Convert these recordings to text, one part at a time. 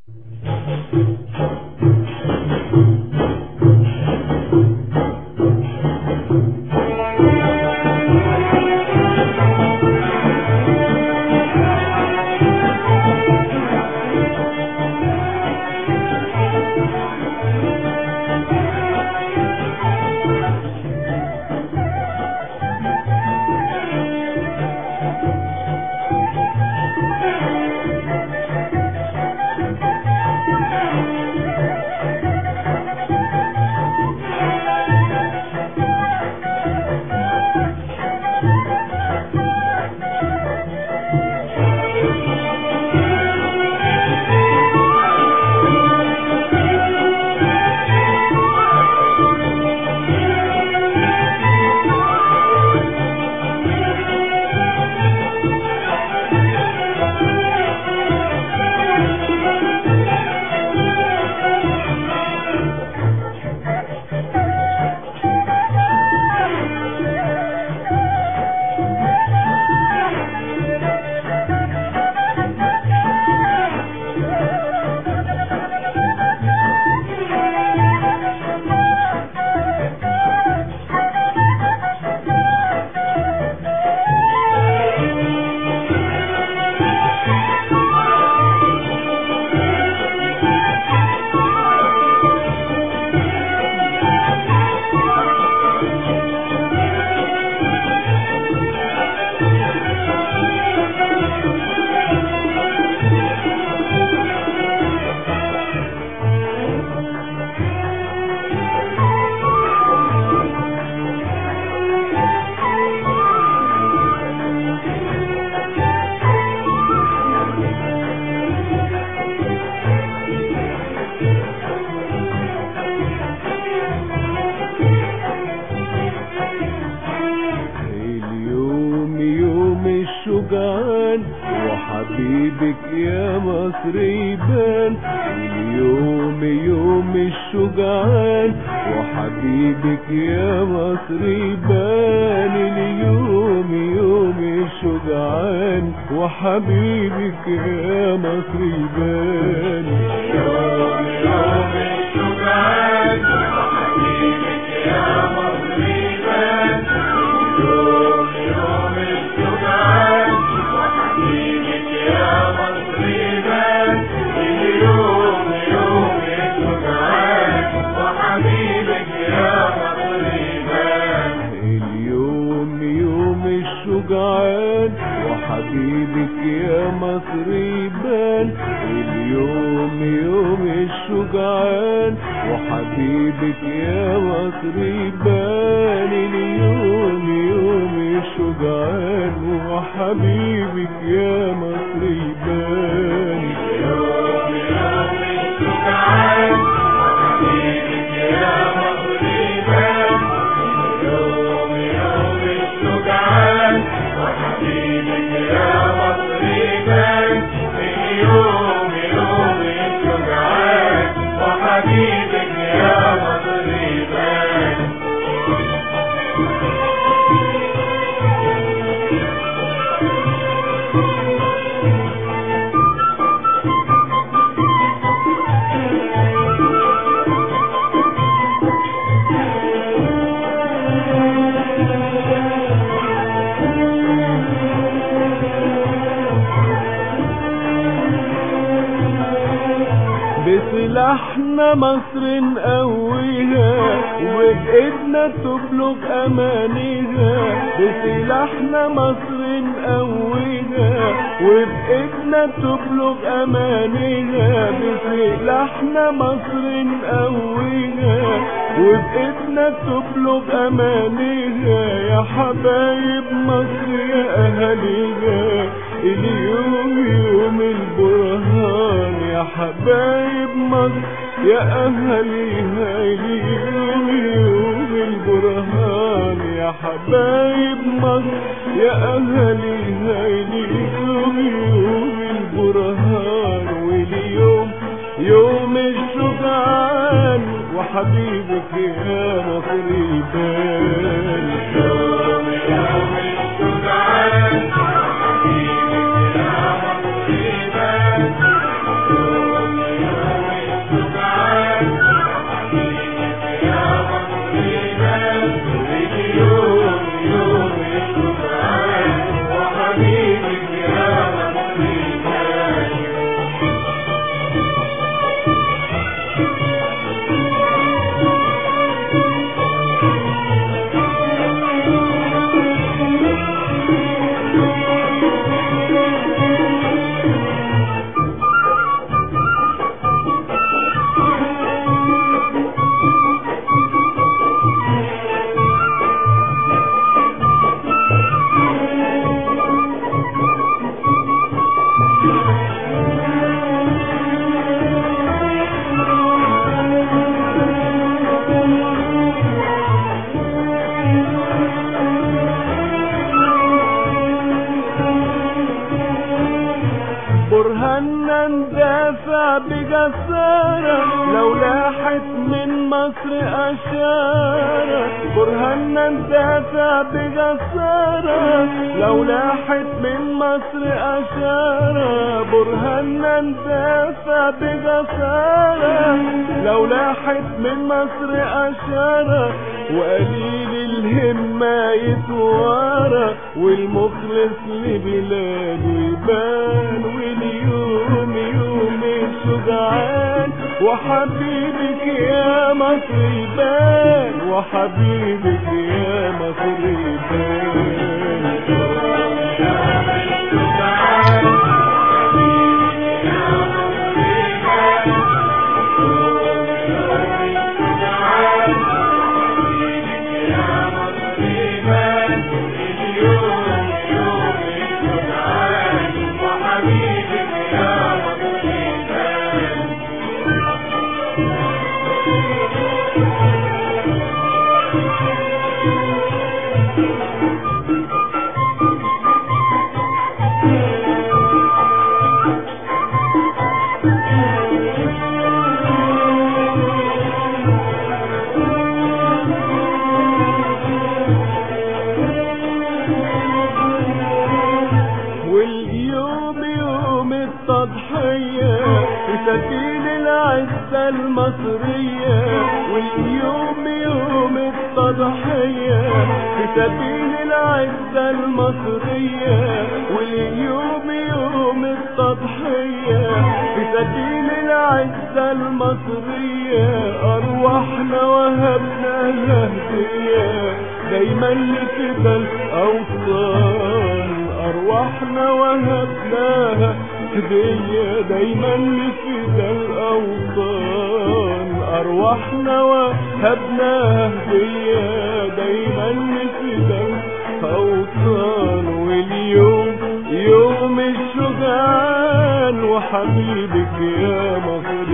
اليوم يوم الشجعان وحبيبك يا مصر يبان اليوم يوم الشجعان وحبيبك يا مصر يبان اليوم يوم الشجعان وحبيبك يا مصر يبان يوم يوم الشجعان وحبيبك يا مصر يبان يوم يوم الشجعان وحبيبك يا مصر يبان اليوم يوم الشجعان وحبيبك يا مصر يبان اليوم يوم الشجعان وحبيبك يا مصر يبان اليوم يوم الشجعان وحبيبك يا مصر يبان اليوم يوم الشجعان وحبيبك يا مصر يبان يوم يوم الشجعان وحبيبك يا مصر يبان يوم يوم الشجعان وحبيبك يا مصر يبان يوم يوم الشجعان وحبيبك يا مصر يبان بسلاحنا مصر نقويها وبإيدنا تبلغ أمانيها بسلاحنا مصر نقويها وبإيدنا تبلغ أمانيها بسلاحنا مصر نقويها وبإيدنا تبلغ أمانيها يا حبايب مصر يا أهاليها اليوم يوم البرهان يا حبايب مصر يا أهليها اليوم يوم البرهان يا حبايب مصر يا أهليها اليوم يوم البرهان واليوم يوم الشجعان وحبيبك يا مصر يبان يوم يوم الشجعان وحبيبك يا مصر يبان يوم ندافع بجسارة لو لاحت من مصر أشارة برهاننا ندافع بجسارة لو لاحت من مصر أشارة برهاننا ندافع بجسارة لو لاحت من مصر أشارة وقليل الهمة يتوارى والمخلص لبلاده يبان واليوم يوم الشجعان وحبيبك يا مصر يبان وحبيبك يا مصر يبان واليوم يوم التضحية في سبيل العزة المصرية واليوم يوم التضحية في سبيل العزة المصرية واليوم يوم التضحية في سبيل العزة المصرية أرواحنا وهبنا هدية دايما لكده الأوطان أرواحنا وهبناها هدية دايما لكده الأوطان أرواحنا وهبناها هدية دايما لكده الأوطان واليوم يوم الشجعان وحبيبك يا مصر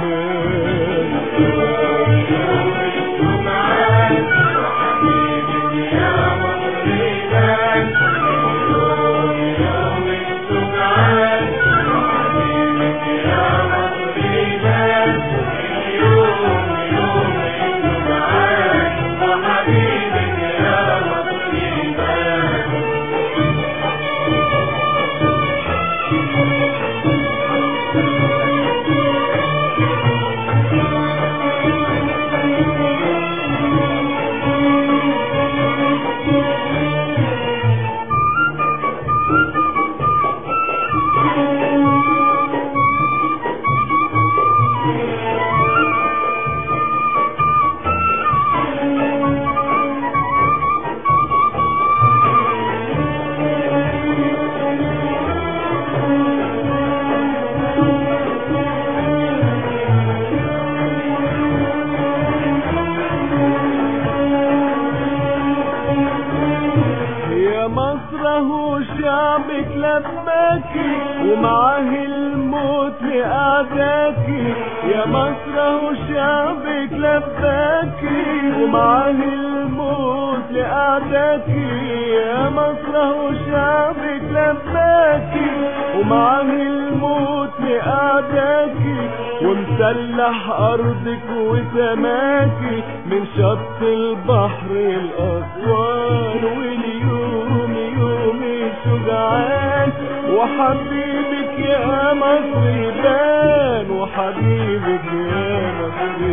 يا مصر هو شعبك لباكي ومعاه الموت لأعداكي يا مصر هو شعبك لباكي ومعاه الموت لأعداكي يا مصر هو شعبك لباكي ومعاه الموت لأعداكي ومسلح أرضك وسماكي من شط البحر الأسوان واليوم يوم الشجعان وحبيبك يا مصر يبان وحبيبك يا مصر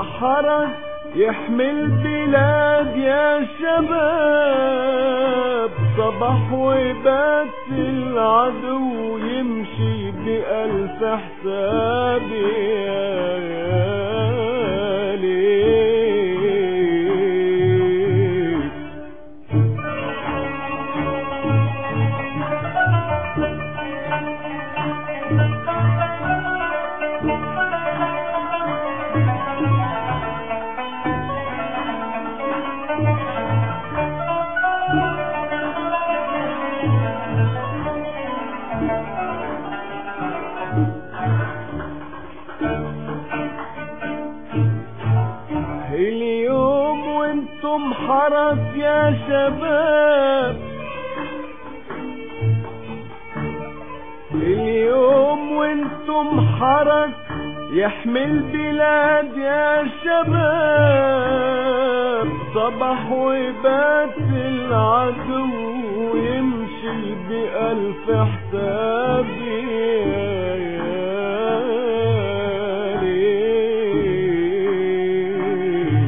حرس يحمي البلاد يا شباب صباح وبات العدو يمشي بألف حساب يا ليل اليوم وانتم حرس يا شباب اليوم وانتم حرس يحمي البلاد يا شباب صباح وبات العدو يمشي بألف حساب يا ليل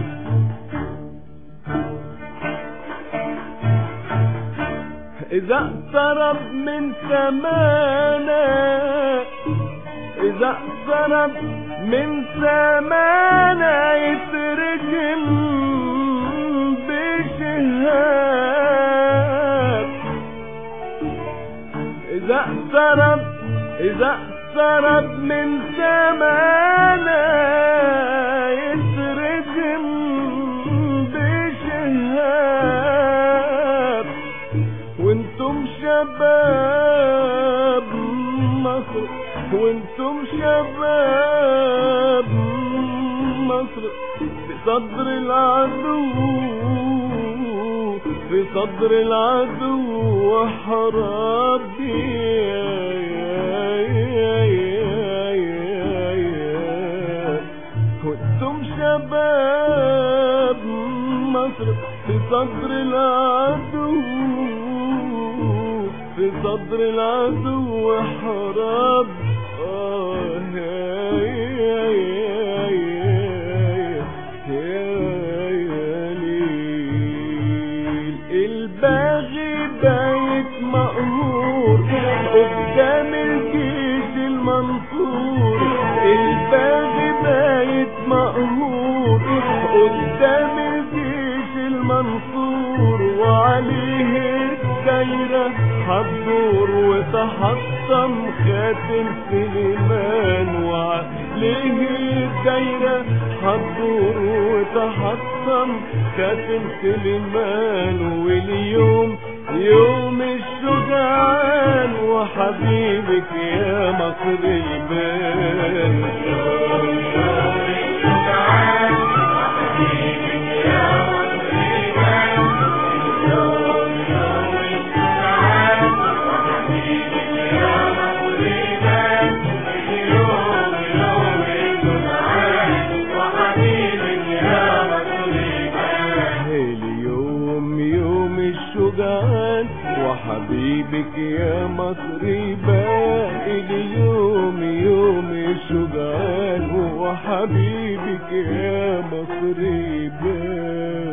إذا اقترب من ثمانة إذا اقترب من ثمانة يترجم بشهاب إذا اقترب إذا اقترب من ثمانة يترجم بشهاب وانتم شباب مصر وانتم شباب مصر بصدر العدو في صدر العدو حراب يا يا يا يا يا وانتم شباب مصر في صدر العدو في صدر العدو حراب آه يا يا يا يا يا ليل الباغي بايت مقهور قدام الجيش المنصور الباغي بايت مقهور قدام الجيش المنصور وعليه الدايرة هتدور وتحطم خاتم سليمان وعليه الدايرة هتدور وتحطم خاتم سليمان واليوم يوم الشجعان وحبيبك يا مصر يبان اليوم يوم الشجعان وحبيبك يا مصري بقى اليوم يوم الشجعان وحبيبك يا مصري بقى